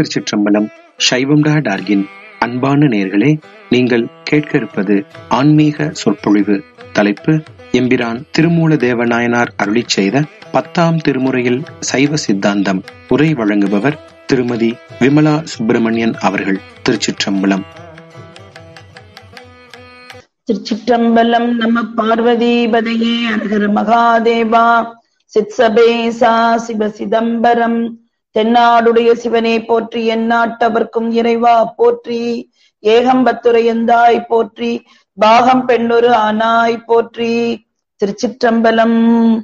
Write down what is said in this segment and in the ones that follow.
திருச்சிற்றம்பலம் சைவம் டா டார்கின் அன்பான நேர்களே நீங்கள் கேட்க இருப்பது ஆன்மீக சொற்பொழிவு தலைப்பு எம்பிரான் திருமூல தேவநாயனார் அருளிச் செய்த பத்தாம் திருமுறையில் சைவ சித்தாந்தம் உரை வழங்குபவர் திருமதி விமலா சுப்பிரமணியன் அவர்கள் திருச்சிற்றம்பலம் திருச்சிற்றம்பலம் நம பார்வதிபதையே அருகர் மகாதேவா சித்சபேசா சிவ சிதம்பரம் தென்னாடுடைய சிவனே போற்றி எந்நாட்டவர்க்கும் இறைவா போற்றி ஏகம்பத்துரையந்தாய் போற்றி பாகம் பெண்ணொரு ஆனாய் போற்றி திருச்சிற்றம்பலம்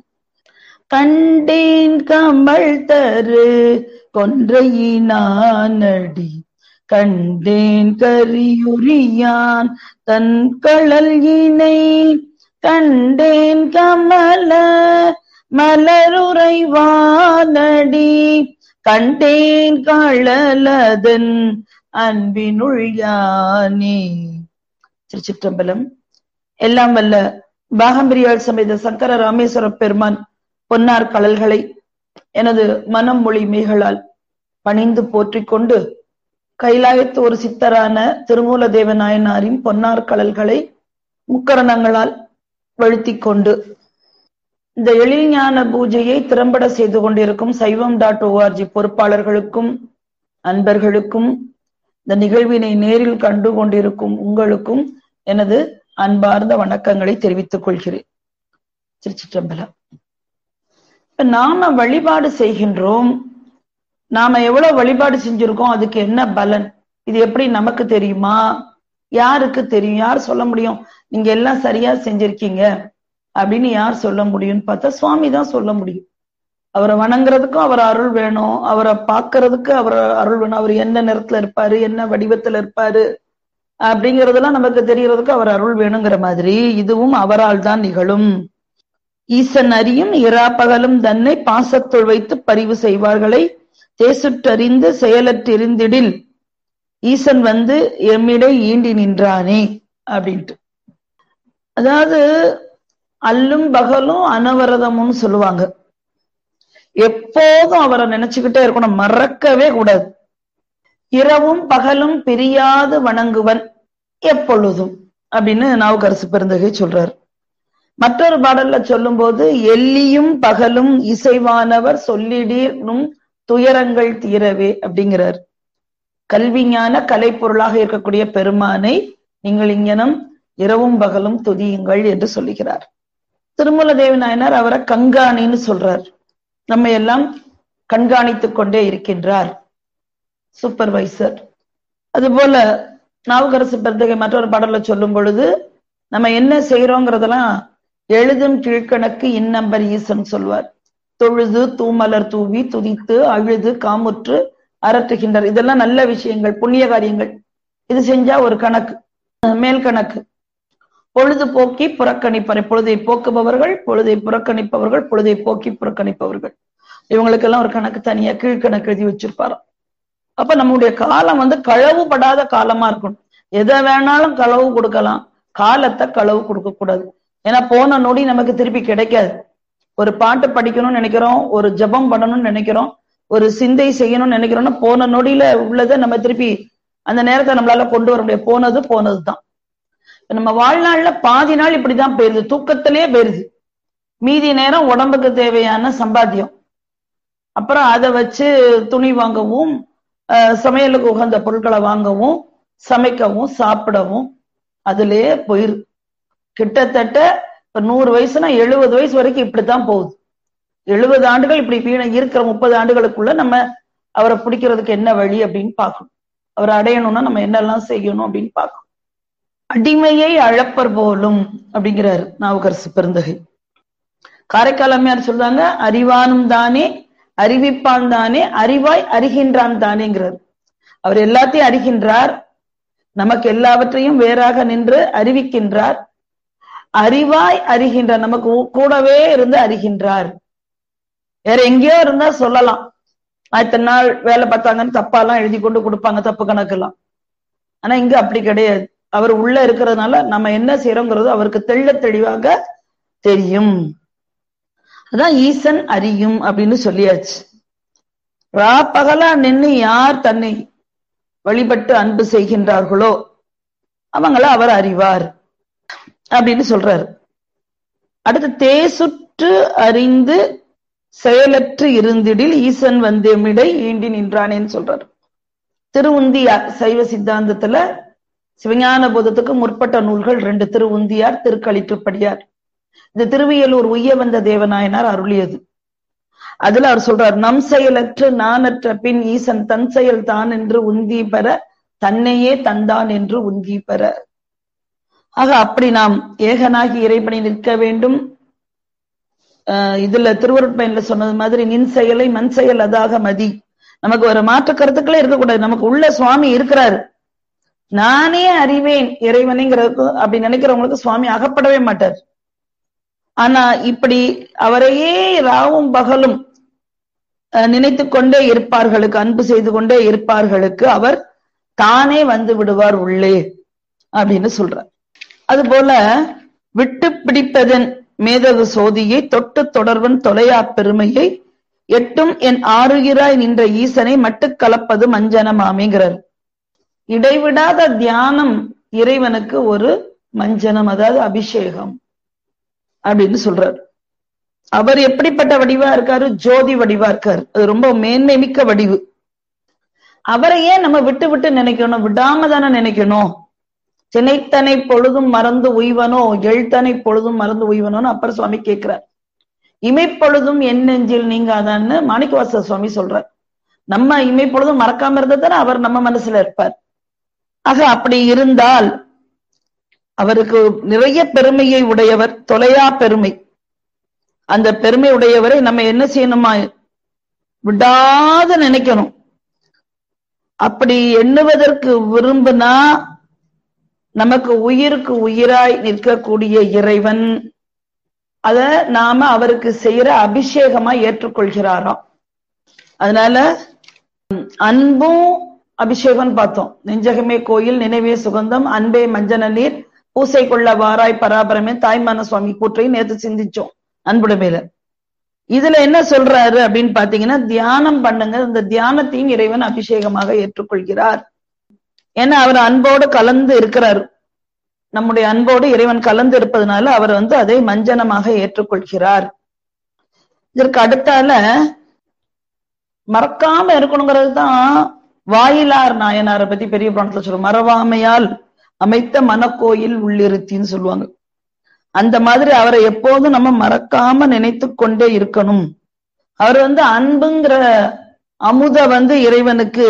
கண்டேன் கமல் தரு கொன்றையினானடி கண்டேன் கரியுரியான் தன் களல் இணை கண்டேன் கமல மலருறைவானடி கண்டேன் களலதன் அன்பினுள் யானே திருச்சிற்றம்பலம் எல்லாம் வல்ல பாகம்பிரியாள் சமேத சங்கர ராமேஸ்வர பெருமான் பொன்னார் கழல்களை எனது மனம் மொழி மேகளால் பணிந்து போற்றிக் கொண்டு கைலாயத்து ஒரு சித்தரான திருமூல தேவ நாயனாரின் பொன்னார் கழல்களை முக்கரணங்களால் வழுத்திக் கொண்டு இந்த எழில் ஞான பூஜையை திறம்பட செய்து கொண்டிருக்கும் சைவம் டாட் ஓஆர்ஜி பொறுப்பாளர்களுக்கும் அன்பர்களுக்கும் இந்த நிகழ்வினை நேரில் கண்டு கொண்டிருக்கும் உங்களுக்கும் எனது அன்பார்ந்த வணக்கங்களை தெரிவித்துக் கொள்கிறேன் திருச்சிற்றம்பலம் இப்ப நாம வழிபாடு செய்கின்றோம் நாம எவ்வளவு வழிபாடு செஞ்சிருக்கோம் அதுக்கு என்ன பலன் இது எப்படி நமக்கு தெரியுமா யாருக்கு தெரியும் யார் சொல்ல முடியும் நீங்க எல்லாம் சரியா செஞ்சிருக்கீங்க அப்படின்னு யார் சொல்ல முடியும்னு பார்த்தா சுவாமி தான் சொல்ல முடியும் அவரை வணங்குறதுக்கும் அவர் அருள் வேணும் அவரை பார்க்கறதுக்கு அவர் அருள் வேணும் அவர் என்ன நிறத்துல இருப்பாரு என்ன வடிவத்துல இருப்பாரு அப்படிங்கறதெல்லாம் நமக்கு தெரியறதுக்கு அவர் அருள் வேணுங்கிற மாதிரி இதுவும் அவரால் தான் நிகழும் ஈசன் அறியும் இராப்பகலும் தன்னை பாசத்துள் வைத்து பரிவு செய்வார்களை தேசுற்றறிந்து செயலற்றிருந்திடில் ஈசன் வந்து எம்மிடை ஈண்டி நின்றானே அப்படின்ட்டு அதாவது அல்லும் பகலும் அனவரதமும் சொல்லுவாங்க எப்போதும் அவரை நினைச்சுக்கிட்டே இருக்கணும் மறக்கவே கூடாது இரவும் பகலும் பிரியாது வணங்குவன் எப்பொழுதும் அப்படின்னு நாவுக்கரசு பெருந்தகை சொல்றார் மற்றொரு பாடல்ல சொல்லும் போது எல்லியும் பகலும் இசைவானவர் சொல்லிடீர்னும் துயரங்கள் தீரவே அப்படிங்கிறார் கல்விஞான கலைப்பொருளாக இருக்கக்கூடிய பெருமானை நீங்கள் இங்கனம் இரவும் பகலும் துதியுங்கள் என்று சொல்லுகிறார் திருமூல தேவி நாயனார் அவரை கண்காணின்னு சொல்றார் நம்ம எல்லாம் கண்காணித்துக் கொண்டே இருக்கின்றார் சூப்பர்வைசர் அதுபோல நாவுக்கரசு பெருந்தகை மற்றொரு பாடல்ல சொல்லும் பொழுது நம்ம என்ன செய்யறோங்கிறதெல்லாம் எழுதும் கீழ்கணக்கு இன்னம்பர் ஈசன் சொல்வார் தொழுது தூமலர் தூவி துதித்து அழுது காமுற்று அரற்றுகின்றார் இதெல்லாம் நல்ல விஷயங்கள் புண்ணிய காரியங்கள் இது செஞ்சா ஒரு கணக்கு மேல் கணக்கு பொழுது போக்கி புறக்கணிப்பறை பொழுதை போக்குபவர்கள் பொழுதை புறக்கணிப்பவர்கள் பொழுதை போக்கி புறக்கணிப்பவர்கள் இவங்களுக்கெல்லாம் ஒரு கணக்கு தனியா கீழ்கணக்கு எழுதி வச்சிருப்பாராம் அப்ப நம்முடைய காலம் வந்து களவுபடாத காலமா இருக்கணும் எதை வேணாலும் களவு கொடுக்கலாம் காலத்தை களவு கொடுக்க கூடாது ஏன்னா போன நொடி நமக்கு திருப்பி கிடைக்காது ஒரு பாட்டு படிக்கணும்னு நினைக்கிறோம் ஒரு ஜபம் பண்ணணும்னு நினைக்கிறோம் ஒரு சிந்தை செய்யணும்னு நினைக்கிறோம்னா போன நொடியில உள்ளதை நம்ம திருப்பி அந்த நேரத்தை நம்மளால கொண்டு வர முடியாது போனது போனதுதான் நம்ம வாழ்நாள்ல பாதி நாள் இப்படிதான் போயிருது தூக்கத்திலேயே போயிருது மீதி நேரம் உடம்புக்கு தேவையான சம்பாத்தியம் அப்புறம் அதை வச்சு துணி வாங்கவும் சமையலுக்கு உகந்த பொருட்களை வாங்கவும் சமைக்கவும் சாப்பிடவும் அதுலயே போயிரு கிட்டத்தட்ட இப்ப நூறு வயசுனா எழுபது வயசு வரைக்கும் இப்படித்தான் போகுது எழுபது ஆண்டுகள் இப்படி வீண இருக்கிற முப்பது ஆண்டுகளுக்குள்ள நம்ம அவரை பிடிக்கிறதுக்கு என்ன வழி அப்படின்னு பார்க்கணும் அவரை அடையணும்னா நம்ம என்னெல்லாம் செய்யணும் அப்படின்னு பார்க்கணும் அடிமையை அழப்பர் போலும் அப்படிங்கிறாரு நாவுக்கரசு பெருந்தகை காரைக்கால் அம்மையார் சொல்றாங்க அறிவானும் தானே அறிவிப்பான் தானே அறிவாய் அறிகின்றான் தானேங்கிறார் அவர் எல்லாத்தையும் அறிகின்றார் நமக்கு எல்லாவற்றையும் வேறாக நின்று அறிவிக்கின்றார் அறிவாய் அறிகின்றார் நமக்கு கூடவே இருந்து அறிகின்றார் வேற எங்கேயோ இருந்தா சொல்லலாம் இத்தனை நாள் வேலை பார்த்தாங்கன்னு தப்பாலாம் எழுதி கொண்டு கொடுப்பாங்க தப்பு கணக்கெல்லாம் ஆனா இங்க அப்படி கிடையாது அவர் உள்ள இருக்கிறதுனால நம்ம என்ன செய்யறோங்கிறது அவருக்கு தெள்ள தெளிவாக தெரியும் அதான் ஈசன் அறியும் அப்படின்னு சொல்லியாச்சு ரா பகலா நின்னு யார் தன்னை வழிபட்டு அன்பு செய்கின்றார்களோ அவங்கள அவர் அறிவார் அப்படின்னு சொல்றாரு அடுத்து தேசுற்று அறிந்து செயலற்று இருந்திடில் ஈசன் வந்தேமிடை ஈண்டி நின்றானேன்னு சொல்றாரு திருவுந்தியார் சைவ சித்தாந்தத்துல சிவஞான போதத்துக்கு முற்பட்ட நூல்கள் ரெண்டு திருவுந்தியார் திருக்களிற்றுப்படியார் இந்த திருவியலூர் உய்ய வந்த தேவநாயனார் அருளியது அதுல அவர் சொல்றார் நம் செயலற்று நானற்ற பின் ஈசன் தன் செயல் தான் என்று உந்தி பெற தன்னையே தந்தான் என்று உந்தி பெற ஆக அப்படி நாம் ஏகனாகி இறைப்பணி நிற்க வேண்டும் இதுல திருவருட்பயன்ல சொன்னது மாதிரி நின் செயலை மண் செயல் அதாக மதி நமக்கு ஒரு மாற்று கருத்துக்களே இருக்கக்கூடாது நமக்கு உள்ள சுவாமி இருக்கிறாரு நானே அறிவேன் இறைவனைங்கிறது அப்படி நினைக்கிறவங்களுக்கு சுவாமி அகப்படவே மாட்டார் ஆனா இப்படி அவரையே ராவும் பகலும் நினைத்து கொண்டே இருப்பார்களுக்கு அன்பு செய்து கொண்டே இருப்பார்களுக்கு அவர் தானே வந்து விடுவார் உள்ளே அப்படின்னு சொல்றார் அது போல விட்டு பிடிப்பதன் மேதகு சோதியை தொட்டு தொடர்வன் தொலையா பெருமையை எட்டும் என் ஆறுகிறாய் நின்ற ஈசனை மட்டு கலப்பது மஞ்சனமாமிங்கிறார் இடைவிடாத தியானம் இறைவனுக்கு ஒரு மஞ்சனம் அதாவது அபிஷேகம் அப்படின்னு சொல்றாரு அவர் எப்படிப்பட்ட வடிவா இருக்காரு ஜோதி வடிவா இருக்காரு அது ரொம்ப மேன்மை மிக்க வடிவு அவரையே நம்ம விட்டு விட்டு நினைக்கணும் விடாம தானே நினைக்கணும் தினைத்தனை பொழுதும் மறந்து உய்வனோ எழுத்தனை பொழுதும் மறந்து உய்வனோன்னு அப்பர் சுவாமி கேட்கிறார் இமைப்பொழுதும் என் நெஞ்சில் நீங்காதான்னு மாணிக்கவாச சுவாமி சொல்றார் நம்ம இமைப்பொழுதும் மறக்காம இருந்ததுன்னா அவர் நம்ம மனசுல இருப்பார் ஆக அப்படி இருந்தால் அவருக்கு நிறைய பெருமையை உடையவர் தொலையா பெருமை அந்த பெருமை உடையவரை நம்ம என்ன செய்யணுமா விடாத நினைக்கணும் அப்படி எண்ணுவதற்கு விரும்புனா நமக்கு உயிருக்கு உயிராய் நிற்கக்கூடிய இறைவன் அத நாம அவருக்கு செய்யற அபிஷேகமா ஏற்றுக்கொள்கிறாராம் அதனால அன்பும் அபிஷேகம் பார்த்தோம் நெஞ்சகமே கோயில் நினைவே சுகந்தம் அன்பே மஞ்சன நீர் பூசை கொள்ள வாராய் பராபரமே தாய்மான சுவாமி கூற்றையும் நேற்று சிந்திச்சோம் அன்புடைமையில இதுல என்ன சொல்றாரு அப்படின்னு பாத்தீங்கன்னா தியானம் பண்ணுங்க இந்த தியானத்தையும் இறைவன் அபிஷேகமாக ஏற்றுக்கொள்கிறார் ஏன்னா அவர் அன்போடு கலந்து இருக்கிறார் நம்முடைய அன்போடு இறைவன் கலந்து இருப்பதனால அவர் வந்து அதை மஞ்சனமாக ஏற்றுக்கொள்கிறார் இதற்கு அடுத்தால மறக்காம இருக்கணுங்கிறது தான் வாயிலார் நாயனாரை பத்தி பெரிய புராணத்துல சொல்லுவோம் மறவாமையால் அமைத்த மனக்கோயில் உள்ளிருத்தின்னு சொல்லுவாங்க அந்த மாதிரி அவரை எப்போதும் நம்ம மறக்காம நினைத்து கொண்டே இருக்கணும் அவர் வந்து அன்புங்கிற அமுத வந்து இறைவனுக்கு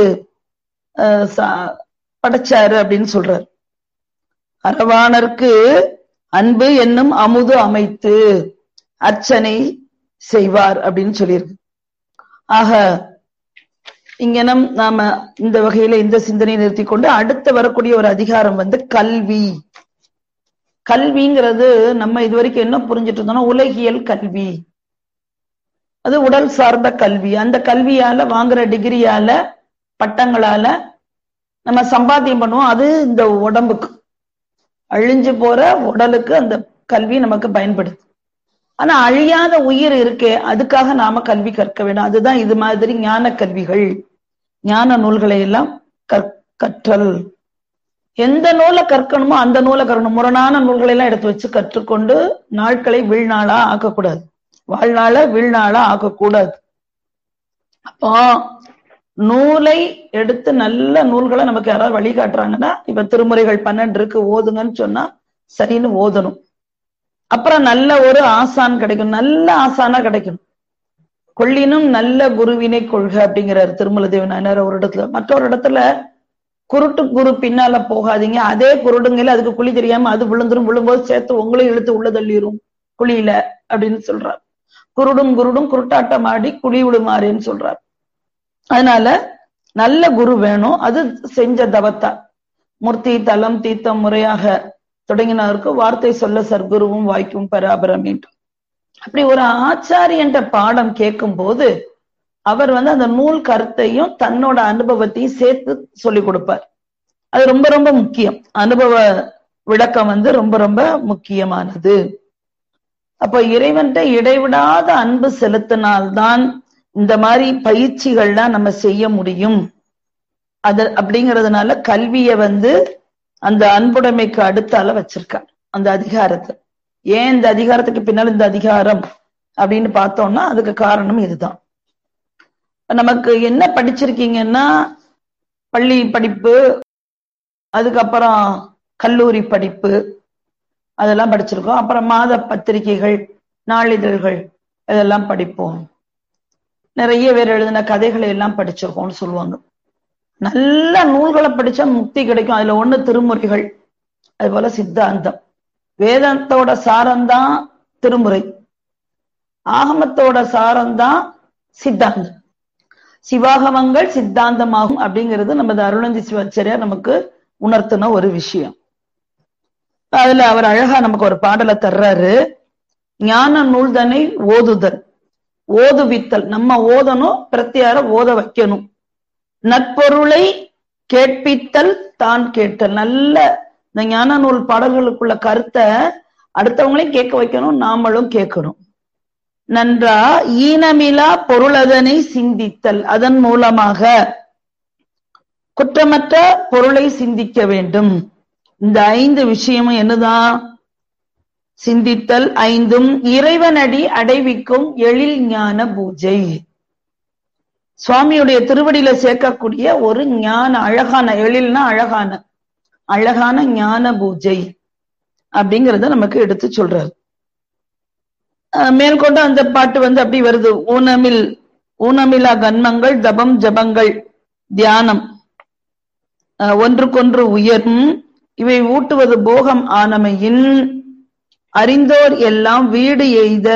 படைச்சாரு அப்படின்னு சொல்றாரு அரவாணருக்கு அன்பு என்னும் அமுது அமைத்து அர்ச்சனை செய்வார் அப்படின்னு சொல்லியிருக்கு ஆக இங்க நம் நாம இந்த வகையில இந்த சிந்தனையை நிறுத்தி கொண்டு அடுத்து வரக்கூடிய ஒரு அதிகாரம் வந்து கல்வி கல்விங்கிறது நம்ம இது வரைக்கும் என்ன புரிஞ்சிட்டு இருந்தோம்னா உலகியல் கல்வி அது உடல் சார்ந்த கல்வி அந்த கல்வியால வாங்குற டிகிரியால பட்டங்களால நம்ம சம்பாத்தியம் பண்ணுவோம் அது இந்த உடம்புக்கு அழிஞ்சு போற உடலுக்கு அந்த கல்வி நமக்கு பயன்படுது ஆனா அழியாத உயிர் இருக்கே அதுக்காக நாம கல்வி கற்க வேண்டும் அதுதான் இது மாதிரி ஞான கல்விகள் ஞான நூல்களை எல்லாம் கற்றல் எந்த நூலை கற்கணுமோ அந்த நூலை கற்கணும் முரணான நூல்களை எல்லாம் எடுத்து வச்சு கற்றுக்கொண்டு நாட்களை வீழ்நாளா ஆக்கக்கூடாது வாழ்நாள வீழ்நாளா ஆக்கக்கூடாது அப்போ நூலை எடுத்து நல்ல நூல்களை நமக்கு யாராவது வழிகாட்டுறாங்கன்னா இப்ப திருமுறைகள் பன்னெண்டு இருக்கு ஓதுங்கன்னு சொன்னா சரின்னு ஓதணும் அப்புறம் நல்ல ஒரு ஆசான் கிடைக்கும் நல்ல ஆசானா கிடைக்கணும் கொள்ளினும் நல்ல குருவினை கொள்க அப்படிங்கிறார் திருமல தேவனார் ஒரு இடத்துல மற்றொரு இடத்துல குருட்டு குரு பின்னால போகாதீங்க அதே குருடுங்கள அதுக்கு குழி தெரியாம அது விழுந்துரும் விழும்போது சேர்த்து உங்களையும் இழுத்து உள்ள தள்ளிரும் குழியில அப்படின்னு சொல்றார் குருடும் குருடும் குருட்டாட்டம் ஆடி குழி விடுமாறுன்னு சொல்றார் அதனால நல்ல குரு வேணும் அது செஞ்ச தவத்தா மூர்த்தி தலம் தீர்த்தம் முறையாக தொடங்கினவருக்கு வார்த்தை சொல்ல சர்க்குருவும் வாய்க்கும் பராபரமேன்ட்டு அப்படி ஒரு ஆச்சாரியன்ற பாடம் கேட்கும் போது அவர் வந்து அந்த நூல் கருத்தையும் தன்னோட அனுபவத்தையும் சேர்த்து சொல்லி கொடுப்பார் அது ரொம்ப ரொம்ப முக்கியம் அனுபவ விளக்கம் வந்து ரொம்ப ரொம்ப முக்கியமானது அப்ப இறைவன்ட்ட இடைவிடாத அன்பு செலுத்தினால்தான் இந்த மாதிரி பயிற்சிகள்லாம் நம்ம செய்ய முடியும் அது அப்படிங்கறதுனால கல்விய வந்து அந்த அன்புடைமைக்கு அடுத்தால வச்சிருக்காங்க அந்த அதிகாரத்தை ஏன் இந்த அதிகாரத்துக்கு பின்னால் இந்த அதிகாரம் அப்படின்னு பார்த்தோம்னா அதுக்கு காரணம் இதுதான் நமக்கு என்ன படிச்சிருக்கீங்கன்னா பள்ளி படிப்பு அதுக்கப்புறம் கல்லூரி படிப்பு அதெல்லாம் படிச்சிருக்கோம் அப்புறம் மாத பத்திரிகைகள் நாளிதழ்கள் இதெல்லாம் படிப்போம் நிறைய பேர் எழுதின கதைகளை எல்லாம் படிச்சிருக்கோம்னு சொல்லுவாங்க நல்ல நூல்களை படிச்சா முக்தி கிடைக்கும் அதுல ஒண்ணு திருமுறைகள் அது போல சித்தாந்தம் வேதத்தோட சாரம்தான் திருமுறை ஆகமத்தோட சாரம்தான் சித்தாந்தம் சிவாகமங்கள் சித்தாந்தமாகும் அப்படிங்கிறது நமது அருணந்தி சிவாச்சாரியார் நமக்கு உணர்த்தின ஒரு விஷயம் அதுல அவர் அழகா நமக்கு ஒரு பாடலை தர்றாரு ஞான நூல்தனை ஓதுதல் ஓதுவித்தல் நம்ம ஓதணும் பிரத்தியார ஓத வைக்கணும் நட்பொருளை கேட்பித்தல் தான் கேட்டல் நல்ல இந்த ஞான நூல் பாடல்களுக்குள்ள கருத்தை அடுத்தவங்களையும் கேட்க வைக்கணும் நாமளும் கேட்கணும் நன்றா ஈனமிலா பொருளதனை சிந்தித்தல் அதன் மூலமாக குற்றமற்ற பொருளை சிந்திக்க வேண்டும் இந்த ஐந்து விஷயமும் என்னதான் சிந்தித்தல் ஐந்தும் இறைவனடி அடைவிக்கும் எழில் ஞான பூஜை சுவாமியுடைய திருவடியில சேர்க்கக்கூடிய ஒரு ஞான அழகான எழில்னா அழகான அழகான ஞான பூஜை அப்படிங்கறத நமக்கு எடுத்து சொல்றாரு மேற்கொண்டு அந்த பாட்டு வந்து அப்படி வருது ஊனமில் ஊனமிலா கன்மங்கள் தபம் ஜபங்கள் தியானம் ஒன்றுக்கொன்று உயரும் இவை ஊட்டுவது போகம் ஆனமையின் அறிந்தோர் எல்லாம் வீடு எய்த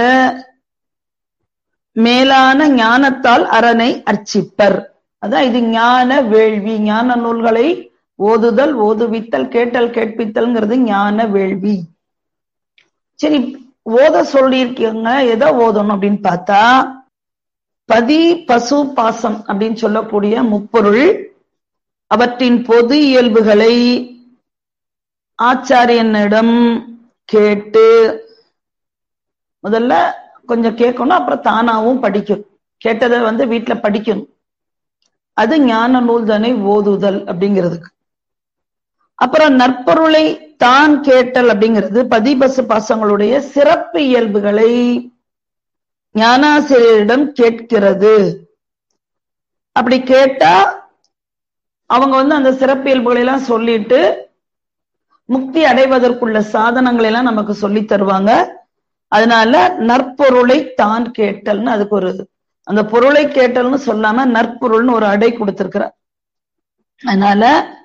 மேலான ஞானத்தால் அரணை அர்ச்சிப்பர் அதான் இது ஞான வேள்வி ஞான நூல்களை ஓதுதல் ஓதுவித்தல் கேட்டல் கேட்பித்தல்ங்கிறது ஞான வேள்வி சரி ஓத சொல்லியிருக்கீங்க எதை ஓதணும் அப்படின்னு பார்த்தா பதி பசு பாசம் அப்படின்னு சொல்லக்கூடிய முப்பொருள் அவற்றின் பொது இயல்புகளை ஆச்சாரியனிடம் கேட்டு முதல்ல கொஞ்சம் கேட்கணும் அப்புறம் தானாவும் படிக்கணும் கேட்டதை வந்து வீட்டுல படிக்கணும் அது ஞான நூல்தனை ஓதுதல் அப்படிங்கிறதுக்கு அப்புறம் நற்பொருளை தான் கேட்டல் அப்படிங்கிறது பதிபசு பாசங்களுடைய சிறப்பு இயல்புகளை ஞானாசிரியரிடம் கேட்கிறது அப்படி கேட்டா அவங்க வந்து அந்த சிறப்பு இயல்புகளை எல்லாம் சொல்லிட்டு முக்தி அடைவதற்குள்ள சாதனங்களை எல்லாம் நமக்கு சொல்லி தருவாங்க அதனால நற்பொருளை தான் கேட்டல்னு அதுக்கு ஒரு அந்த பொருளை கேட்டல்னு சொல்லாம நற்பொருள்னு ஒரு அடை கொடுத்திருக்கிறார் அதனால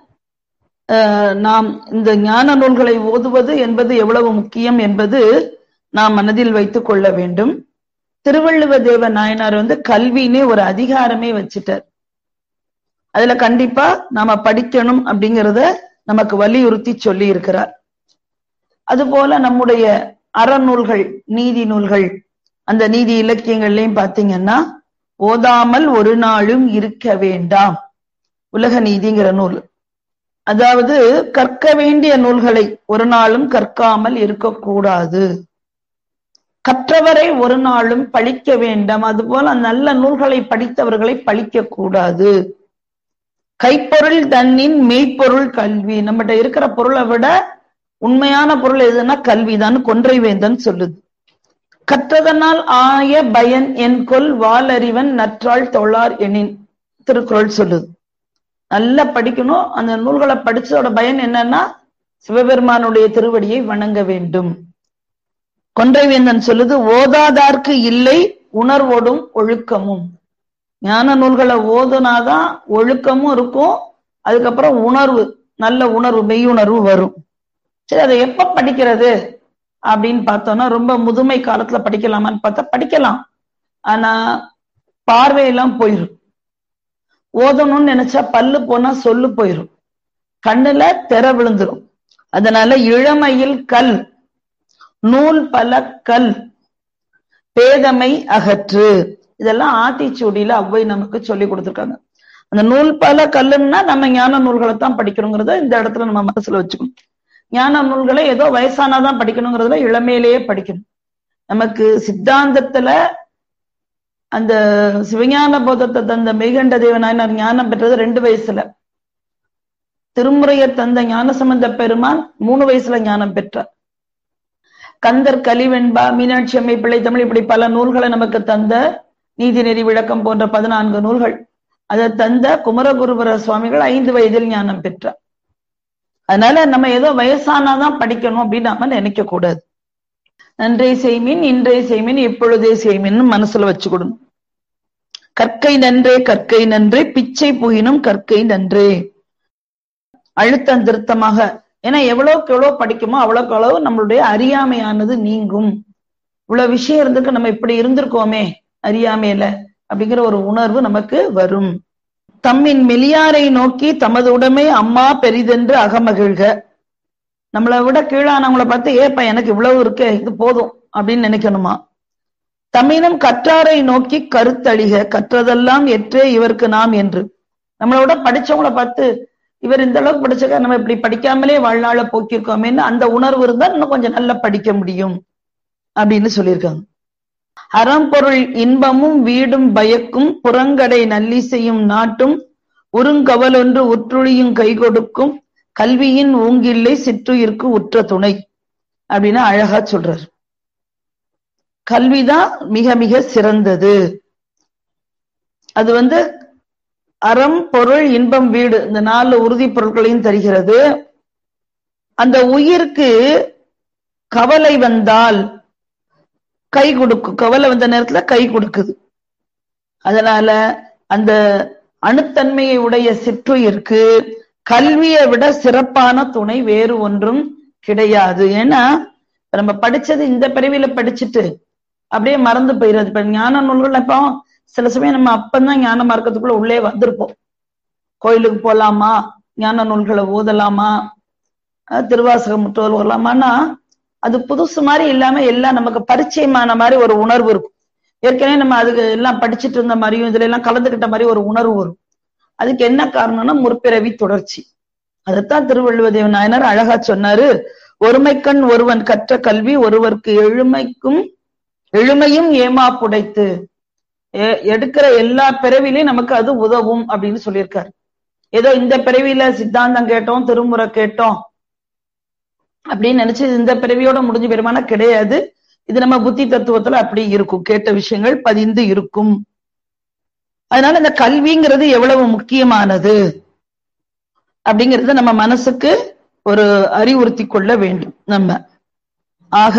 நாம் இந்த ஞான நூல்களை ஓதுவது என்பது எவ்வளவு முக்கியம் என்பது நாம் மனதில் வைத்துக் கொள்ள வேண்டும் திருவள்ளுவ தேவ நாயனார் வந்து கல்வினே ஒரு அதிகாரமே வச்சுட்டார் அதுல கண்டிப்பா நாம படிக்கணும் அப்படிங்கிறத நமக்கு வலியுறுத்தி சொல்லி இருக்கிறார் அதுபோல நம்முடைய அறநூல்கள் நீதி நூல்கள் அந்த நீதி இலக்கியங்கள்லயும் பாத்தீங்கன்னா ஓதாமல் ஒரு நாளும் இருக்க வேண்டாம் உலக நீதிங்கிற நூல் அதாவது கற்க வேண்டிய நூல்களை ஒரு நாளும் கற்காமல் இருக்கக்கூடாது கற்றவரை ஒரு நாளும் பழிக்க வேண்டாம் அதுபோல நல்ல நூல்களை படித்தவர்களை பழிக்க கூடாது கைப்பொருள் தன்னின் மெய்ப்பொருள் கல்வி நம்மகிட்ட இருக்கிற பொருளை விட உண்மையான பொருள் எதுனா கல்விதான் கொன்றை வேந்தன் சொல்லுது கற்றதனால் ஆய பயன் என் கொல் வாலறிவன் நற்றாள் தொழார் எனின் திருக்குறள் சொல்லுது நல்லா படிக்கணும் அந்த நூல்களை படிச்சதோட பயன் என்னன்னா சிவபெருமானுடைய திருவடியை வணங்க வேண்டும் கொன்றைவேந்தன் சொல்லுது ஓதாதார்க்கு இல்லை உணர்வோடும் ஒழுக்கமும் ஞான நூல்களை ஓதுனாதான் ஒழுக்கமும் இருக்கும் அதுக்கப்புறம் உணர்வு நல்ல உணர்வு மெய்யுணர்வு வரும் சரி அதை எப்ப படிக்கிறது அப்படின்னு பார்த்தோம்னா ரொம்ப முதுமை காலத்துல படிக்கலாமான்னு பார்த்தா படிக்கலாம் ஆனா பார்வையெல்லாம் போயிரும் ஓதணும்னு நினைச்சா பல்லு போனா சொல்லு போயிரும் கண்ணுல தெர விழுந்துரும் அதனால இளமையில் கல் நூல் பல கல் பேதமை அகற்று இதெல்லாம் ஆத்திச்சூடியில அவ்வை நமக்கு சொல்லி கொடுத்துருக்காங்க அந்த நூல் பல கல்லுன்னா நம்ம ஞான நூல்களை தான் படிக்கணுங்கிறத இந்த இடத்துல நம்ம மனசுல வச்சுக்கணும் ஞான நூல்களை ஏதோ வயசானாதான் படிக்கணுங்கிறதுல இளமையிலேயே படிக்கணும் நமக்கு சித்தாந்தத்துல அந்த சிவஞான போதத்தை தந்த மெய்கண்ட தேவநாயனார் ஞானம் பெற்றது ரெண்டு வயசுல திருமுறையை தந்த ஞானசம்பந்த பெருமான் மூணு வயசுல ஞானம் பெற்றார் கந்தர் கலிவெண்பா மீனாட்சி அம்மை பிள்ளை தமிழ் இப்படி பல நூல்களை நமக்கு தந்த நீதிநெறி விளக்கம் போன்ற பதினான்கு நூல்கள் அதை தந்த குமரகுருபர சுவாமிகள் ஐந்து வயதில் ஞானம் பெற்றார் அதனால நம்ம ஏதோ வயசானாதான் படிக்கணும் அப்படின்னு நாம நினைக்க கூடாது நன்றே செய்மின் இன்றே செய்மின் இப்பொழுதே செய்மின் மனசுல வச்சுக்கொடணும் கற்கை நன்றே கற்கை நன்றே பிச்சை புகினும் கற்கை நன்றே அழுத்தம் திருத்தமாக ஏன்னா எவ்வளவுக்கு எவ்வளவு படிக்குமோ அவ்வளவுக்கு அளவு நம்மளுடைய அறியாமையானது நீங்கும் இவ்வளவு விஷயம் இருந்திருக்கு நம்ம இப்படி இருந்திருக்கோமே அறியாமையில அப்படிங்கிற ஒரு உணர்வு நமக்கு வரும் தம்மின் மெலியாரை நோக்கி தமது உடைமை அம்மா பெரிதென்று அகமகிழ்க நம்மளை விட கீழானவங்களை பார்த்து ஏப்பா எனக்கு இவ்வளவு இருக்கு இது போதும் அப்படின்னு நினைக்கணுமா தமிழும் கற்றாரை நோக்கி கருத்தழிக கற்றதெல்லாம் எற்றே இவருக்கு நாம் என்று நம்மளோட படிச்சவங்கள பார்த்து இவர் இந்த அளவுக்கு படிச்சக்க நம்ம இப்படி படிக்காமலே வாழ்நாள போக்கியிருக்கோமேன்னு அந்த உணர்வு இருந்தா இன்னும் கொஞ்சம் நல்லா படிக்க முடியும் அப்படின்னு சொல்லியிருக்காங்க அறம்பொருள் இன்பமும் வீடும் பயக்கும் புறங்கடை நல்லிசையும் நாட்டும் உருங்கவலொன்று உற்றுளியும் கை கொடுக்கும் கல்வியின் ஊங்கில்லை சிற்றுயிர்க்கு உற்ற துணை அப்படின்னு அழகா சொல்றாரு கல்விதான் மிக மிக சிறந்தது அது வந்து அறம் பொருள் இன்பம் வீடு இந்த நாலு உறுதி பொருட்களையும் தருகிறது அந்த உயிருக்கு கவலை வந்தால் கை கொடுக்கும் கவலை வந்த நேரத்துல கை கொடுக்குது அதனால அந்த அணுத்தன்மையை உடைய சிற்றுயிருக்கு கல்வியை விட சிறப்பான துணை வேறு ஒன்றும் கிடையாது ஏன்னா நம்ம படிச்சது இந்த பிறவியில படிச்சுட்டு அப்படியே மறந்து போயிடுறது இப்ப ஞான நூல்கள் இப்போ சில சமயம் நம்ம அப்பந்தான் ஞான மார்க்கத்துக்குள்ள உள்ளே வந்திருப்போம் கோயிலுக்கு போலாமா ஞான நூல்களை ஓதலாமா திருவாசகம் முட்டு ஓதலாமான்னா அது புதுசு மாதிரி இல்லாம எல்லாம் நமக்கு பரிச்சயமான மாதிரி ஒரு உணர்வு இருக்கும் ஏற்கனவே நம்ம அதுக்கு எல்லாம் படிச்சுட்டு இருந்த மாதிரியும் இதுல எல்லாம் கலந்துகிட்ட மாதிரி ஒரு உணர்வு வரும் அதுக்கு என்ன காரணம்னா முற்பிறவி தொடர்ச்சி அதைத்தான் திருவள்ளுவதேவ நாயனர் அழகா சொன்னாரு ஒருமைக்கண் ஒருவன் கற்ற கல்வி ஒருவருக்கு எழுமைக்கும் எழுமையும் ஏமா புடைத்து எடுக்கிற எல்லா பிறவிலையும் நமக்கு அது உதவும் அப்படின்னு சொல்லியிருக்காரு ஏதோ இந்த பிறவியில சித்தாந்தம் கேட்டோம் திருமுறை கேட்டோம் அப்படின்னு நினைச்சு இந்த பிறவியோட முடிஞ்சு பெருமான கிடையாது இது நம்ம புத்தி தத்துவத்துல அப்படி இருக்கும் கேட்ட விஷயங்கள் பதிந்து இருக்கும் அதனால இந்த கல்விங்கிறது எவ்வளவு முக்கியமானது அப்படிங்கறத நம்ம மனசுக்கு ஒரு அறிவுறுத்தி கொள்ள வேண்டும் நம்ம ஆக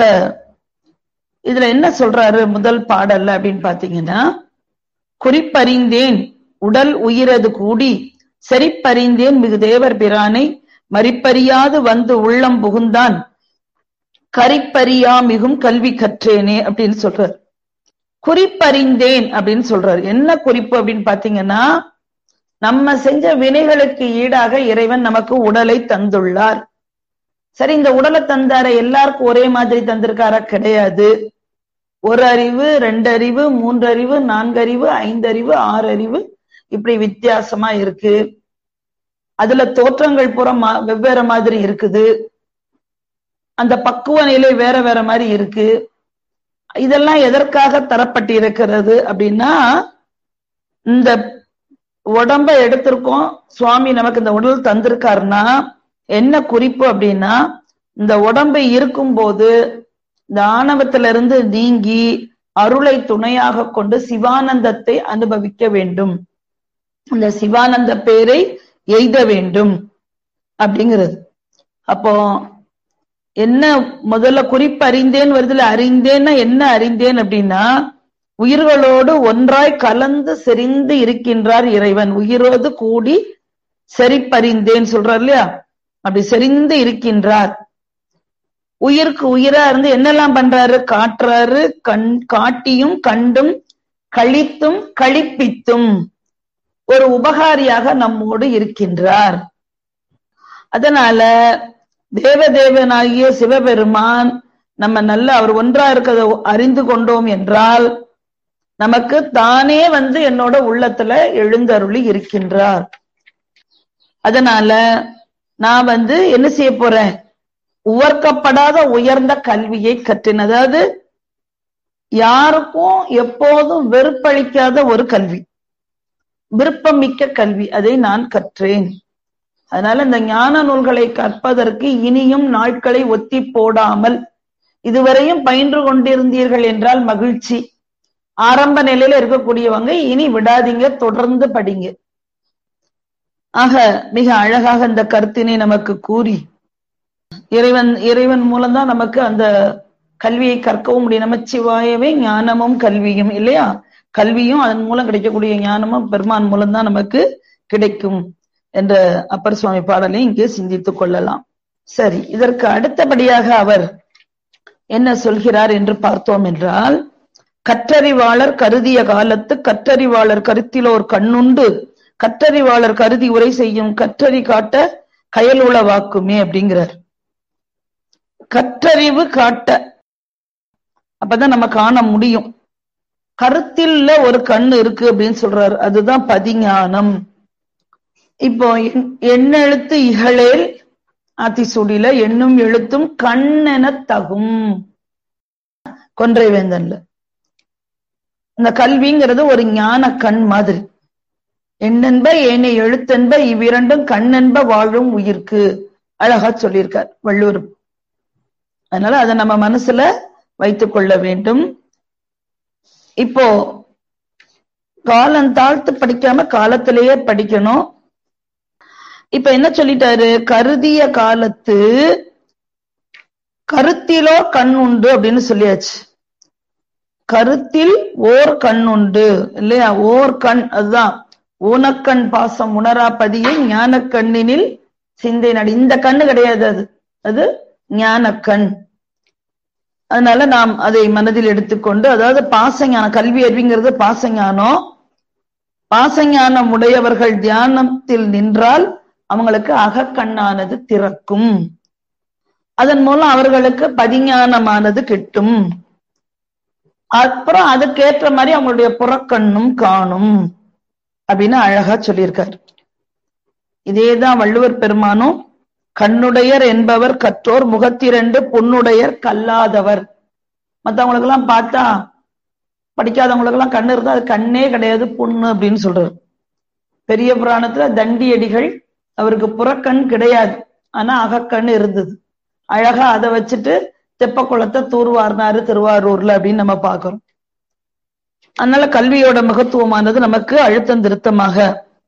இதுல என்ன சொல்றாரு முதல் பாடல்ல அப்படின்னு பாத்தீங்கன்னா குறிப்பறிந்தேன் உடல் உயிரது கூடி செறிப்பறிந்தேன் மிகு தேவர் பிரானை மறிப்பறியாது வந்து உள்ளம் புகுந்தான் கரிப்பறியா மிகும் கல்வி கற்றேனே அப்படின்னு சொல்றாரு குறிப்பறிந்தேன் அப்படின்னு சொல்றாரு என்ன குறிப்பு அப்படின்னு பாத்தீங்கன்னா நம்ம செஞ்ச வினைகளுக்கு ஈடாக இறைவன் நமக்கு உடலை தந்துள்ளார் சரி இந்த உடலை தந்தார எல்லாருக்கும் ஒரே மாதிரி தந்திருக்காரா கிடையாது ஒரு அறிவு ரெண்டு அறிவு மூன்று அறிவு நான்கு அறிவு ஐந்து அறிவு ஆறு அறிவு இப்படி வித்தியாசமா இருக்கு அதுல தோற்றங்கள் பூரா வெவ்வேறு மாதிரி இருக்குது அந்த பக்குவ நிலை வேற வேற மாதிரி இருக்கு இதெல்லாம் எதற்காக தரப்பட்டிருக்கிறது அப்படின்னா இந்த உடம்ப எடுத்திருக்கோம் சுவாமி நமக்கு இந்த உடல் தந்திருக்காருன்னா என்ன குறிப்பு அப்படின்னா இந்த உடம்பு இருக்கும்போது இந்த ஆணவத்திலிருந்து நீங்கி அருளை துணையாக கொண்டு சிவானந்தத்தை அனுபவிக்க வேண்டும் இந்த சிவானந்த பேரை எய்த வேண்டும் அப்படிங்கிறது அப்போ என்ன முதல்ல குறிப்பு அறிந்தேன் வருதுல அறிந்தேன்னா என்ன அறிந்தேன் அப்படின்னா உயிர்களோடு ஒன்றாய் கலந்து செறிந்து இருக்கின்றார் இறைவன் உயிரோடு கூடி செறிப்பறிந்தேன் சொல்றார் இல்லையா அப்படி செறிந்து இருக்கின்றார் உயிருக்கு உயிரா இருந்து என்னெல்லாம் பண்றாரு காட்டுறாரு கண் காட்டியும் கண்டும் கழித்தும் கழிப்பித்தும் ஒரு உபகாரியாக நம்மோடு இருக்கின்றார் அதனால தேவதேவனாகிய சிவபெருமான் நம்ம நல்ல அவர் ஒன்றா இருக்கிறத அறிந்து கொண்டோம் என்றால் நமக்கு தானே வந்து என்னோட உள்ளத்துல எழுந்தருளி இருக்கின்றார் அதனால நான் வந்து என்ன செய்ய போறேன் உவர்க்கப்படாத உயர்ந்த கல்வியை கற்றேன் அதாவது யாருக்கும் எப்போதும் வெறுப்பளிக்காத ஒரு கல்வி விருப்பமிக்க கல்வி அதை நான் கற்றேன் அதனால இந்த ஞான நூல்களை கற்பதற்கு இனியும் நாட்களை ஒத்தி போடாமல் இதுவரையும் பயின்று கொண்டிருந்தீர்கள் என்றால் மகிழ்ச்சி ஆரம்ப நிலையில இருக்கக்கூடியவங்க இனி விடாதீங்க தொடர்ந்து படிங்க ஆக மிக அழகாக இந்த கருத்தினை நமக்கு கூறி இறைவன் இறைவன் மூலம்தான் நமக்கு அந்த கல்வியை கற்கவும் முடியும் நமச்சிவாயவே ஞானமும் கல்வியும் இல்லையா கல்வியும் அதன் மூலம் கிடைக்கக்கூடிய ஞானமும் பெருமான் மூலம்தான் நமக்கு கிடைக்கும் என்ற அப்பர் சுவாமி பாடலை இங்கே சிந்தித்துக் கொள்ளலாம் சரி இதற்கு அடுத்தபடியாக அவர் என்ன சொல்கிறார் என்று பார்த்தோம் என்றால் கற்றறிவாளர் கருதிய காலத்து கற்றறிவாளர் கருத்திலோர் கண்ணுண்டு கற்றறிவாளர் கருதி உரை செய்யும் கற்றறி காட்ட கயலுள வாக்குமே அப்படிங்கிறார் கற்றறிவு காட்ட அப்பதான் நம்ம காண முடியும் கருத்தில்ல ஒரு கண் இருக்கு அப்படின்னு சொல்றாரு அதுதான் பதிஞானம் இப்போ எண்ணெழுத்து இகழேல் ஆத்திசூடியில எண்ணும் எழுத்தும் கண்ணென தகும் கொன்றை வேந்தன்ல இந்த கல்விங்கிறது ஒரு ஞான கண் மாதிரி எண்ணென்ப ஏனை எழுத்தென்ப இவ்விரண்டும் கண்ணென்ப வாழும் உயிர்க்கு அழகா சொல்லியிருக்கார் வள்ளுவர் அதனால அதை நம்ம மனசுல வைத்துக் கொள்ள வேண்டும் இப்போ காலம் தாழ்த்து படிக்காம காலத்திலேயே படிக்கணும் இப்ப என்ன சொல்லிட்டாரு கருதிய காலத்து கருத்திலோ கண் உண்டு அப்படின்னு சொல்லியாச்சு கருத்தில் ஓர் கண் உண்டு இல்லையா ஓர் கண் அதுதான் ஊனக்கண் பாசம் உணராப்பதியை ஞான கண்ணினில் சிந்தை நடி இந்த கண்ணு கிடையாது அது அது ஞான கண் அதனால நாம் அதை மனதில் எடுத்துக்கொண்டு அதாவது பாசஞானம் கல்வி அறிவிங்கிறது பாசஞானம் பாசஞானம் உடையவர்கள் தியானத்தில் நின்றால் அவங்களுக்கு அகக்கண்ணானது திறக்கும் அதன் மூலம் அவர்களுக்கு பதிஞானமானது கிட்டும் அப்புறம் அதுக்கேற்ற மாதிரி அவங்களுடைய புறக்கண்ணும் காணும் அப்படின்னு அழகா சொல்லியிருக்காரு இதேதான் வள்ளுவர் பெருமானும் கண்ணுடையர் என்பவர் கற்றோர் முகத்திரண்டு பொன்னுடையர் கல்லாதவர் மத்தவங்களுக்கு எல்லாம் பார்த்தா படிக்காதவங்களுக்கு எல்லாம் கண்ணு இருந்தா அது கண்ணே கிடையாது பொண்ணு அப்படின்னு சொல்றாரு பெரிய புராணத்துல தண்டியடிகள் அவருக்கு புறக்கண் கிடையாது ஆனா அகக்கண் இருந்தது அழகா அதை வச்சுட்டு தெப்ப குளத்தை தூர்வார்னாரு திருவாரூர்ல அப்படின்னு நம்ம பாக்குறோம் அதனால கல்வியோட மகத்துவமானது நமக்கு அழுத்தம் திருத்தமாக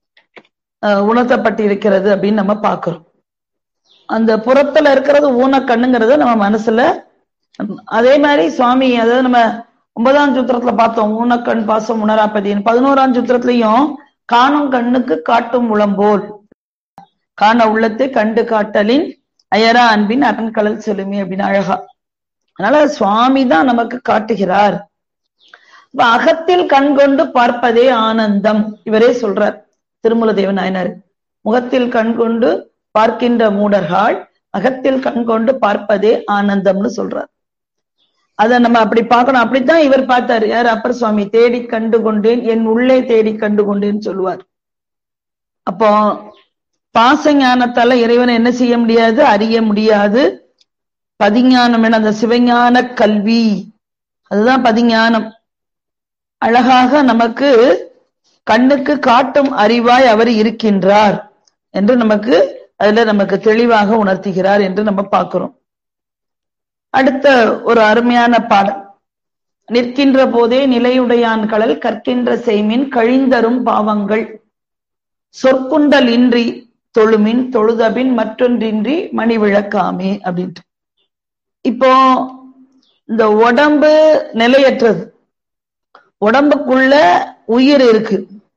உணர்த்தப்பட்டிருக்கிறது அப்படின்னு நம்ம பாக்குறோம் அந்த புறத்துல இருக்கிறது ஊனக்கண்ணுங்கிறத நம்ம மனசுல அதே மாதிரி சுவாமி அதாவது நம்ம ஒன்பதாம் சூத்திரத்துல பார்த்தோம் ஊனக்கண் பாசம் உணராப்பதின்னு பதினோராம் சூத்திரத்திலையும் காணும் கண்ணுக்கு காட்டும் உளம்போல் காண உள்ளத்தை கண்டு காட்டலின் அயரா அன்பின் அரண்கடல் செலுமி அப்படின்னு அழகா அதனால சுவாமி தான் நமக்கு காட்டுகிறார் இப்ப அகத்தில் கண் கொண்டு பார்ப்பதே ஆனந்தம் இவரே சொல்றார் திருமூல தேவ நாயனார் முகத்தில் கண் கொண்டு பார்க்கின்ற மூடர்கள் அகத்தில் கண் கொண்டு பார்ப்பதே ஆனந்தம்னு சொல்றார் அத நம்ம அப்படி பார்க்கணும் அப்படித்தான் இவர் பார்த்தாரு யார் அப்பர் சுவாமி தேடி கண்டு கொண்டேன் என் உள்ளே தேடி கண்டு கொண்டேன்னு சொல்லுவார் அப்போ பாச ஞானத்தால இறைவனை என்ன செய்ய முடியாது அறிய முடியாது பதிஞானம் என அந்த சிவஞான கல்வி அதுதான் பதிஞானம் அழகாக நமக்கு கண்ணுக்கு காட்டும் அறிவாய் அவர் இருக்கின்றார் என்று நமக்கு அதுல நமக்கு தெளிவாக உணர்த்துகிறார் என்று நம்ம பார்க்கிறோம் அடுத்த ஒரு அருமையான பாடல் நிற்கின்ற போதே நிலையுடையான் கடல் கற்கின்ற செய்மின் கழிந்தரும் பாவங்கள் சொற்குண்டல் இன்றி தொழுமின் தொழுதபின் மற்றொன்றின்றி மணி விளக்காமே அப்படின்ட்டு இப்போ இந்த உடம்பு நிலையற்றது உடம்புக்குள்ள உயிர் இருக்கு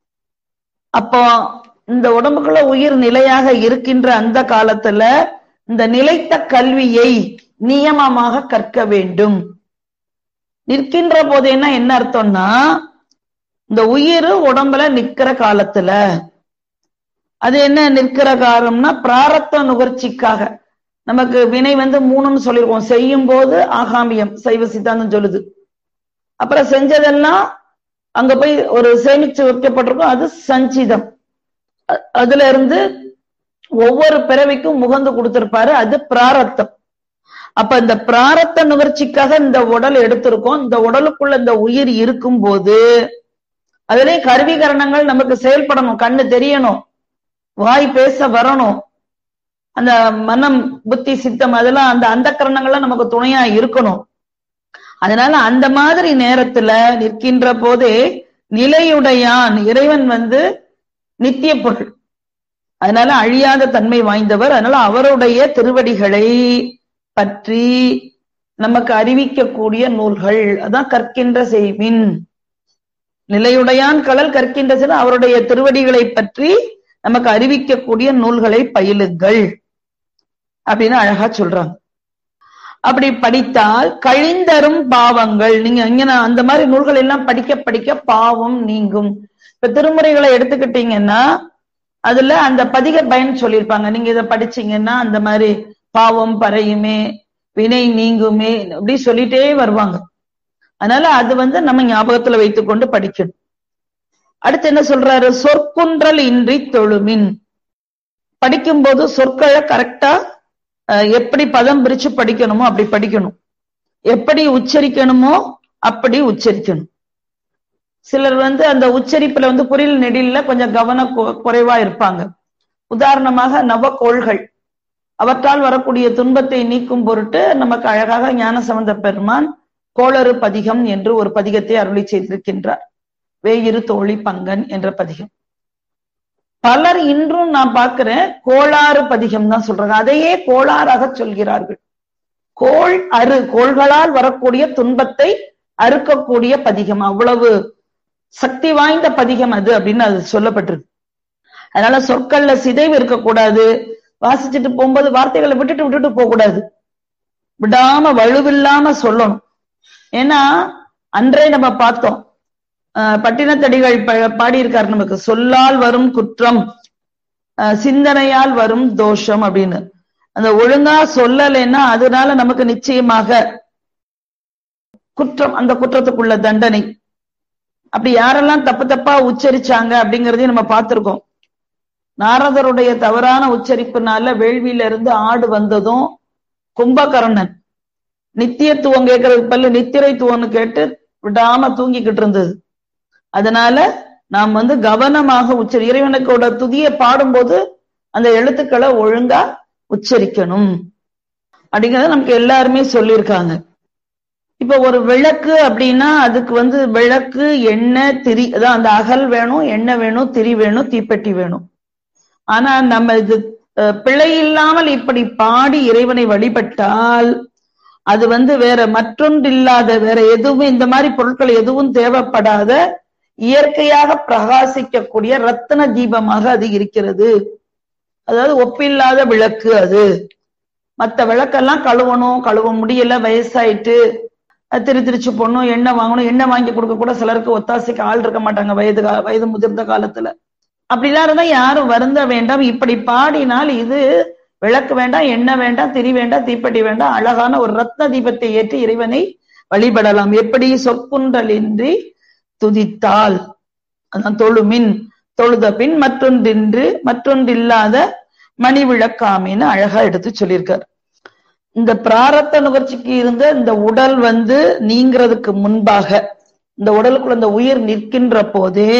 அப்போ இந்த உடம்புக்குள்ள உயிர் நிலையாக இருக்கின்ற அந்த காலத்துல இந்த நிலைத்த கல்வியை நியமமாக கற்க வேண்டும் நிற்கின்ற போதேன்னா என்ன அர்த்தம்னா இந்த உயிர் உடம்புல நிக்கிற காலத்துல அது என்ன நிற்கிற காலம்னா பிராரத்த நுகர்ச்சிக்காக நமக்கு வினை வந்து மூணுன்னு சொல்லிருக்கோம் செய்யும் போது ஆகாமியம் சைவ சித்தாந்தம் சொல்லுது அப்புறம் செஞ்சதெல்லாம் அங்க போய் ஒரு சேமிச்சு வைக்கப்பட்டிருக்கும் அது சஞ்சிதம் அதுல இருந்து ஒவ்வொரு பிறவிக்கும் முகந்து கொடுத்திருப்பாரு அது பிராரத்தம் அப்ப இந்த பிராரத்த நுகர்ச்சிக்காக இந்த உடல் எடுத்திருக்கோம் இந்த உடலுக்குள்ள இந்த உயிர் இருக்கும் போது அதிலே கருவிகரணங்கள் நமக்கு செயல்படணும் கண்ணு தெரியணும் வாய் பேச வரணும் அந்த மனம் புத்தி சித்தம் அதெல்லாம் அந்த அந்த கரணங்கள்லாம் நமக்கு துணையா இருக்கணும் அதனால அந்த மாதிரி நேரத்துல நிற்கின்ற போதே நிலையுடையான் இறைவன் வந்து நித்திய பொருள் அதனால அழியாத தன்மை வாய்ந்தவர் அதனால அவருடைய திருவடிகளை பற்றி நமக்கு அறிவிக்கக்கூடிய நூல்கள் அதான் கற்கின்ற செய்வின் நிலையுடையான் கடல் கற்கின்ற சில அவருடைய திருவடிகளை பற்றி நமக்கு அறிவிக்கக்கூடிய நூல்களை பயிலுங்கள் அப்படின்னு அழகா சொல்றாங்க அப்படி படித்தால் கழிந்தரும் பாவங்கள் நீங்க இங்க அந்த மாதிரி நூல்கள் எல்லாம் படிக்க படிக்க பாவம் நீங்கும் இப்ப திருமுறைகளை எடுத்துக்கிட்டீங்கன்னா அதுல அந்த பதிக பயன் சொல்லியிருப்பாங்க நீங்க இதை படிச்சீங்கன்னா அந்த மாதிரி பாவம் பறையுமே வினை நீங்குமே அப்படி சொல்லிட்டே வருவாங்க அதனால அது வந்து நம்ம ஞாபகத்துல வைத்துக்கொண்டு படிக்கணும் அடுத்து என்ன சொல்றாரு சொற்குன்றல் இன்றி தொழுமின் படிக்கும்போது சொற்களை கரெக்டா எப்படி பதம் பிரிச்சு படிக்கணுமோ அப்படி படிக்கணும் எப்படி உச்சரிக்கணுமோ அப்படி உச்சரிக்கணும் சிலர் வந்து அந்த உச்சரிப்புல வந்து புரியல் நெடில கொஞ்சம் கவன குறைவா இருப்பாங்க உதாரணமாக நவக்கோள்கள் அவற்றால் வரக்கூடிய துன்பத்தை நீக்கும் பொருட்டு நமக்கு அழகாக ஞானசம்பந்த பெருமான் கோளறு பதிகம் என்று ஒரு பதிகத்தை அருளி செய்திருக்கின்றார் வேயிரு தோழி பங்கன் என்ற பதிகம் பலர் இன்றும் நான் பார்க்கிறேன் கோளாறு பதிகம் தான் சொல்றாங்க அதையே கோளாறாக சொல்கிறார்கள் கோள் அரு கோள்களால் வரக்கூடிய துன்பத்தை அறுக்கக்கூடிய பதிகம் அவ்வளவு சக்தி வாய்ந்த பதிகம் அது அப்படின்னு அது சொல்லப்பட்டிருக்கு அதனால சொற்கள்ல சிதைவு இருக்கக்கூடாது வாசிச்சுட்டு போகும்போது வார்த்தைகளை விட்டுட்டு விட்டுட்டு போக கூடாது விடாம வலுவில்லாம சொல்லணும் ஏன்னா அன்றே நம்ம பார்த்தோம் பட்டினத்தடிகள் பாடியிருக்காரு நமக்கு சொல்லால் வரும் குற்றம் சிந்தனையால் வரும் தோஷம் அப்படின்னு அந்த ஒழுங்கா சொல்லலைன்னா அதனால நமக்கு நிச்சயமாக குற்றம் அந்த குற்றத்துக்குள்ள தண்டனை அப்படி யாரெல்லாம் தப்பு தப்பா உச்சரிச்சாங்க அப்படிங்கறதையும் நம்ம பார்த்திருக்கோம் நாரதருடைய தவறான உச்சரிப்புனால வேள்வியில இருந்து ஆடு வந்ததும் கும்பகர்ணன் நித்தியத்துவம் கேட்கறதுக்கு பல்லு நித்திரைத்துவம்னு கேட்டு விடாம தூங்கிக்கிட்டு இருந்தது அதனால நாம் வந்து கவனமாக உச்சரி இறைவனுக்கோட துதியை பாடும்போது அந்த எழுத்துக்களை ஒழுங்கா உச்சரிக்கணும் அப்படிங்கறத நமக்கு எல்லாருமே சொல்லியிருக்காங்க இப்ப ஒரு விளக்கு அப்படின்னா அதுக்கு வந்து விளக்கு எண்ணெய் திரி அதான் அந்த அகல் வேணும் எண்ணெய் வேணும் திரி வேணும் தீப்பெட்டி வேணும் ஆனா நம்ம இது பிழை இல்லாமல் இப்படி பாடி இறைவனை வழிபட்டால் அது வந்து வேற மற்றொன்றில்லாத வேற எதுவுமே இந்த மாதிரி பொருட்கள் எதுவும் தேவைப்படாத இயற்கையாக பிரகாசிக்கக்கூடிய ரத்தன தீபமாக அது இருக்கிறது அதாவது ஒப்பில்லாத விளக்கு அது மத்த விளக்கெல்லாம் கழுவணும் கழுவ முடியல வயசாயிட்டு திரு திருச்சு போடணும் எண்ணெய் வாங்கணும் எண்ணெய் வாங்கி கொடுக்க கூட சிலருக்கு ஒத்தாசைக்கு ஆள் இருக்க மாட்டாங்க வயது வயது முதிர்ந்த காலத்துல அப்படிலாம் இருந்தா யாரும் வருந்த வேண்டாம் இப்படி பாடினால் இது விளக்கு வேண்டாம் எண்ணெய் வேண்டாம் திரி வேண்டாம் தீப்பெட்டி வேண்டாம் அழகான ஒரு ரத்ன தீபத்தை ஏற்றி இறைவனை வழிபடலாம் எப்படி சொற்குன்றலின்றி துதித்தால் அதான் தொழுமின் தொழுத பின் மற்றொன்றின்று மற்றொன்றில்லாத மணி விளக்காமின்னு அழகா எடுத்து சொல்லியிருக்காரு இந்த பிராரத்த நுகர்ச்சிக்கு இருந்த இந்த உடல் வந்து நீங்கிறதுக்கு முன்பாக இந்த உடலுக்குள்ள இந்த உயிர் நிற்கின்ற போதே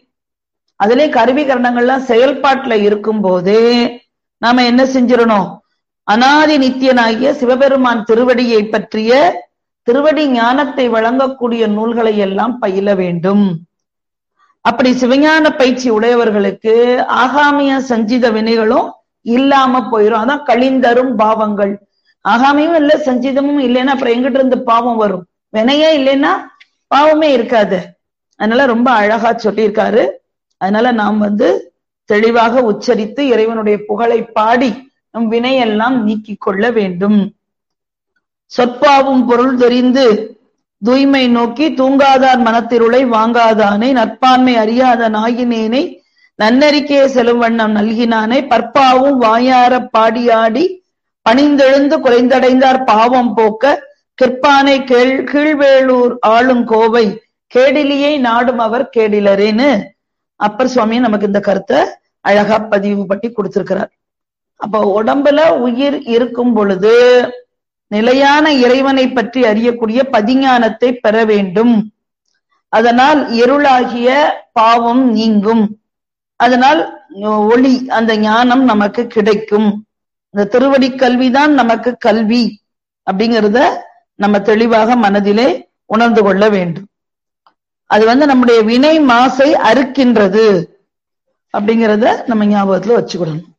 அதிலே கருவிகரணங்கள்லாம் செயல்பாட்டுல இருக்கும் போதே நாம என்ன செஞ்சிடணும் அனாதி நித்தியனாகிய சிவபெருமான் திருவடியை பற்றிய திருவடி ஞானத்தை வழங்கக்கூடிய நூல்களை எல்லாம் பயில வேண்டும் அப்படி சிவஞான பயிற்சி உடையவர்களுக்கு ஆகாமிய சஞ்சித வினைகளும் இல்லாம போயிரும் அதான் கழிந்தரும் பாவங்கள் ஆகாமியும் இல்ல சஞ்சிதமும் இல்லைன்னா அப்புறம் எங்கிட்ட இருந்து பாவம் வரும் வினையே இல்லைன்னா பாவமே இருக்காது அதனால ரொம்ப அழகா சொல்லியிருக்காரு அதனால நாம் வந்து தெளிவாக உச்சரித்து இறைவனுடைய புகழை பாடி நம் வினையெல்லாம் நீக்கிக் கொள்ள வேண்டும் சொற்பாவும் பொருள் தெரிந்து தூய்மை நோக்கி தூங்காதார் மனத்திருளை வாங்காதானே நற்பான்மை அறியாத நாயினேனை நன்னறிக்கே செல்லும் வண்ணம் நல்கினானே பற்பாவும் வாயார பாடியாடி பணிந்தெழுந்து குறைந்தடைந்தார் பாவம் போக்க கிற்பானை கேள் கீழ்வேளூர் ஆளும் கோவை கேடிலியை நாடும் அவர் கேடிலரேன்னு அப்பர் சுவாமி நமக்கு இந்த கருத்தை அழகா பதிவு பட்டி கொடுத்திருக்கிறார் அப்ப உடம்புல உயிர் இருக்கும் பொழுது நிலையான இறைவனை பற்றி அறியக்கூடிய பதிஞானத்தை பெற வேண்டும் அதனால் இருளாகிய பாவம் நீங்கும் அதனால் ஒளி அந்த ஞானம் நமக்கு கிடைக்கும் இந்த திருவடி கல்விதான் நமக்கு கல்வி அப்படிங்கிறத நம்ம தெளிவாக மனதிலே உணர்ந்து கொள்ள வேண்டும் அது வந்து நம்முடைய வினை மாசை அறுக்கின்றது அப்படிங்கிறத நம்ம ஞாபகத்துல வச்சுக்கிடணும்